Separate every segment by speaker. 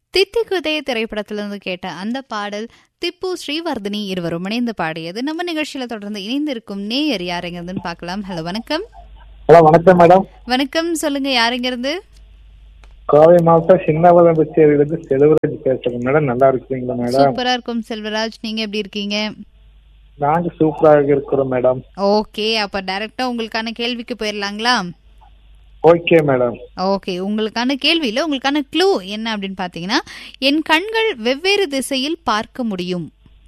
Speaker 1: தித்திக்குதே திரைப்படத்திலிருந்து கேட்ட அந்த பாடல் திப்பு ஸ்ரீவர்தினி இருவரும் இணைந்து பாடியது நம்ம நிகழ்ச்சியில தொடர்ந்து இணைந்திருக்கும் நேயர் யாருங்கிறதுன்னு பார்க்கலாம் ஹலோ வணக்கம்
Speaker 2: ஹலோ வணக்கம் மேடம்
Speaker 1: வணக்கம் சொல்லுங்க யாருங்கிறது
Speaker 2: கோவை மாவட்டம் சின்னவளம்பச்சேரியிலிருந்து செல்வராஜ் பேசுறேன் மேடம் நல்லா இருக்கீங்களா மேடம்
Speaker 1: சூப்பரா இருக்கும் செல்வராஜ் நீங்க எப்படி இருக்கீங்க
Speaker 2: நாங்க சூப்பராக இருக்கிறோம் மேடம்
Speaker 1: ஓகே அப்ப டைரக்டா உங்களுக்கான கேள்விக்கு போயிடலாங்களா
Speaker 2: ஓகே மேடம்
Speaker 1: ஓகே உங்களுக்கான கேள்வியில உங்களுக்கான க்ளூ என்ன அப்படின்னு பாத்தீங்கன்னா என் கண்கள் வெவ்வேறு திசையில் பார்க்க முடியும்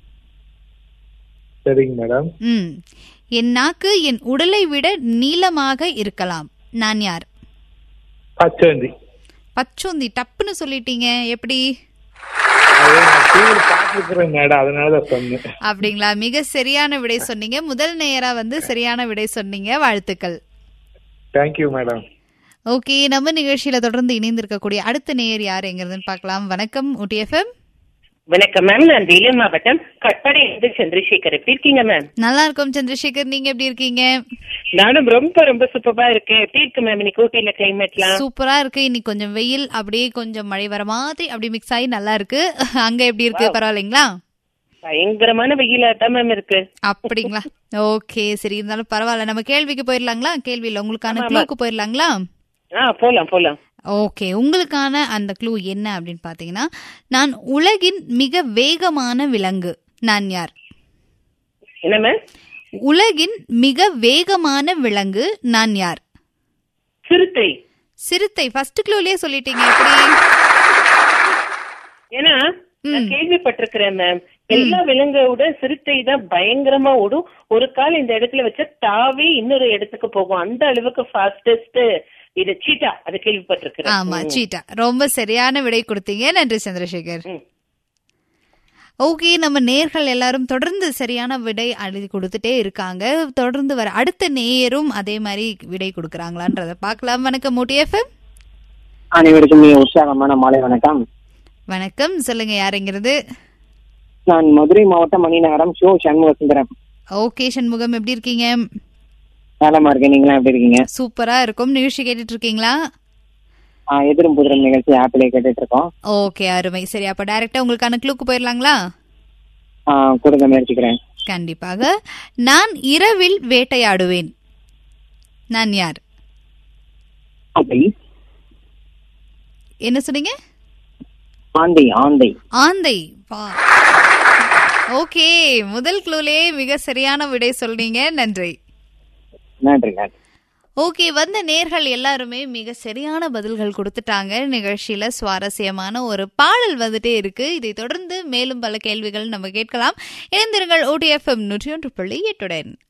Speaker 2: சரிங்க மேடம்
Speaker 1: ம் என் நாக்கு என் உடலை விட நீளமாக இருக்கலாம் நான் யார்
Speaker 2: பச்சோந்தி
Speaker 1: பச்சோந்தி டப்புன்னு சொல்லிட்டீங்க எப்படி
Speaker 2: பாத்துக்கிறேன் மேடம் அதனாலதான் சொன்னேன்
Speaker 1: அப்படிங்களா மிக சரியான விடை சொன்னீங்க முதல் நேயரா வந்து சரியான விடை சொன்னீங்க வாழ்த்துக்கள்
Speaker 2: தேங்க்யூ மேடம்
Speaker 1: ஓகே நம்ம நிகழ்ச்சியில தொடர்ந்து இணைந்திருக்கக்கூடிய அடுத்த நேயர் யார் எங்கிறதுன்னு பார்க்கலாம் வணக்கம் ஊட்டிஎஃப்எம்
Speaker 3: வணக்கம் மேம் நான் வேலூர் மாவட்டம் கட்பாடி இருந்து சந்திரசேகர் எப்படி இருக்கீங்க மேம்
Speaker 1: நல்லா இருக்கும் சந்திரசேகர் நீங்க எப்படி இருக்கீங்க
Speaker 3: நானும் ரொம்ப ரொம்ப சூப்பரா இருக்கேன் எப்படி இருக்கு மேம் இன்னைக்கு ஊட்டியில கிளைமேட்லாம்
Speaker 1: சூப்பரா இருக்கு இன்னைக்கு கொஞ்சம் வெயில் அப்படியே கொஞ்சம் மழை வர மாதிரி அப்படி மிக்ஸ் ஆகி நல்லா இருக்கு அங்க எப்படி இருக்கு பரவாயில்லைங்களா
Speaker 3: பயங்கரமான வெயிலா தான் மேம் இருக்கு
Speaker 1: அப்படிங்களா ஓகே சரி இருந்தாலும் பரவாயில்ல நம்ம கேள்விக்கு போயிடலாங்களா கேள்வியில உங்களுக்கான
Speaker 3: ஆமா, ஆமா.
Speaker 1: க்ளூக்கு போயிடலாங்களா
Speaker 3: ஆ போலாம் போலாம்
Speaker 1: ஓகே உங்களுக்கான அந்த க்ளூ என்ன அப்படின்னு பாத்தீங்கன்னா நான் உலகின் மிக வேகமான விலங்கு நான் யார்
Speaker 3: என்ன மேம்
Speaker 1: உலகின் மிக வேகமான விலங்கு நான் யார்
Speaker 3: சிறுத்தை
Speaker 1: சிறுத்தை ஃபர்ஸ்ட் க்ளூலயே சொல்லிட்டீங்க எப்படி
Speaker 3: ஏன்னா நான் கேள்விப்பட்டிருக்கிறேன் மேம் எல்லா விலங்கோட சிறுத்தை தான் பயங்கரமா ஓடும் ஒரு கால் இந்த இடத்துல வச்சா தாவே இன்னொரு இடத்துக்கு போகும் அந்த அளவுக்கு ஃபாஸ்டஸ்ட் இது சீட்டா அது கேள்விப்பட்டிருக்கிறேன்
Speaker 1: ஆமா சீட்டா ரொம்ப சரியான விடை கொடுத்தீங்க நன்றி சந்திரசேகர்
Speaker 3: ம்.
Speaker 1: ஓகே நம்ம நேர்கள் எல்லாரும் தொடர்ந்து சரியான விடை எழுதி கொடுத்துட்டே இருக்காங்க தொடர்ந்து வர அடுத்த நேயரும் அதே மாதிரி விடை கொடுக்கறாங்களான்றத பார்க்கலாம் வணக்கம் மோட்டிஎஃப்எம்
Speaker 4: அனைவருக்கும் மிக உற்சாகமான மாலை வணக்கம்
Speaker 1: வணக்கம் சொல்லுங்க யாருங்கிறது
Speaker 4: நான் மதுரை மாவட்டம் மணிநகரம் ஷோ சண்முக சுந்தரம்
Speaker 1: ஓகே சண்முகம் எப்படி இருக்கீங்க
Speaker 4: நலமா இருக்கேன் நீங்களா எப்படி இருக்கீங்க
Speaker 1: சூப்பரா இருக்கும் நிகழ்ச்சி கேட்டுட்டு இருக்கீங்களா
Speaker 4: ஆஹ் எதிரும் புதிரும் நிகழ்ச்சி ஆப்பிளே கேட்டுட்டு இருக்கோம்
Speaker 1: ஓகே அருமை சரி அப்ப டைரக்டா உங்களுக்கான க்ளூக்கு போயிடலாங்களா
Speaker 4: ஆஹ் கொடுக்க முயற்சிக்கிறேன்
Speaker 1: கண்டிப்பாக நான் இரவில் வேட்டையாடுவேன் நான் யார்
Speaker 4: ஆந்தை
Speaker 1: என்ன சொன்னீங்க
Speaker 4: ஆந்தை ஆந்தை
Speaker 1: ஆந்தை வா ஓகே முதல் க்ளூலே மிக சரியான விடை சொல்றீங்க நன்றி
Speaker 4: நன்றி நன்றி
Speaker 1: ஓகே வந்த நேர்கள் எல்லாருமே மிக சரியான பதில்கள் கொடுத்துட்டாங்க நிகழ்ச்சியில சுவாரஸ்யமான ஒரு பாடல் வந்துட்டே இருக்கு இதை தொடர்ந்து மேலும் பல கேள்விகள் நம்ம கேட்கலாம் இணைந்திருங்கள் ஓடிஎஃப்எம் நூற்றி ஒன்று புள்ளி எட்டுடன்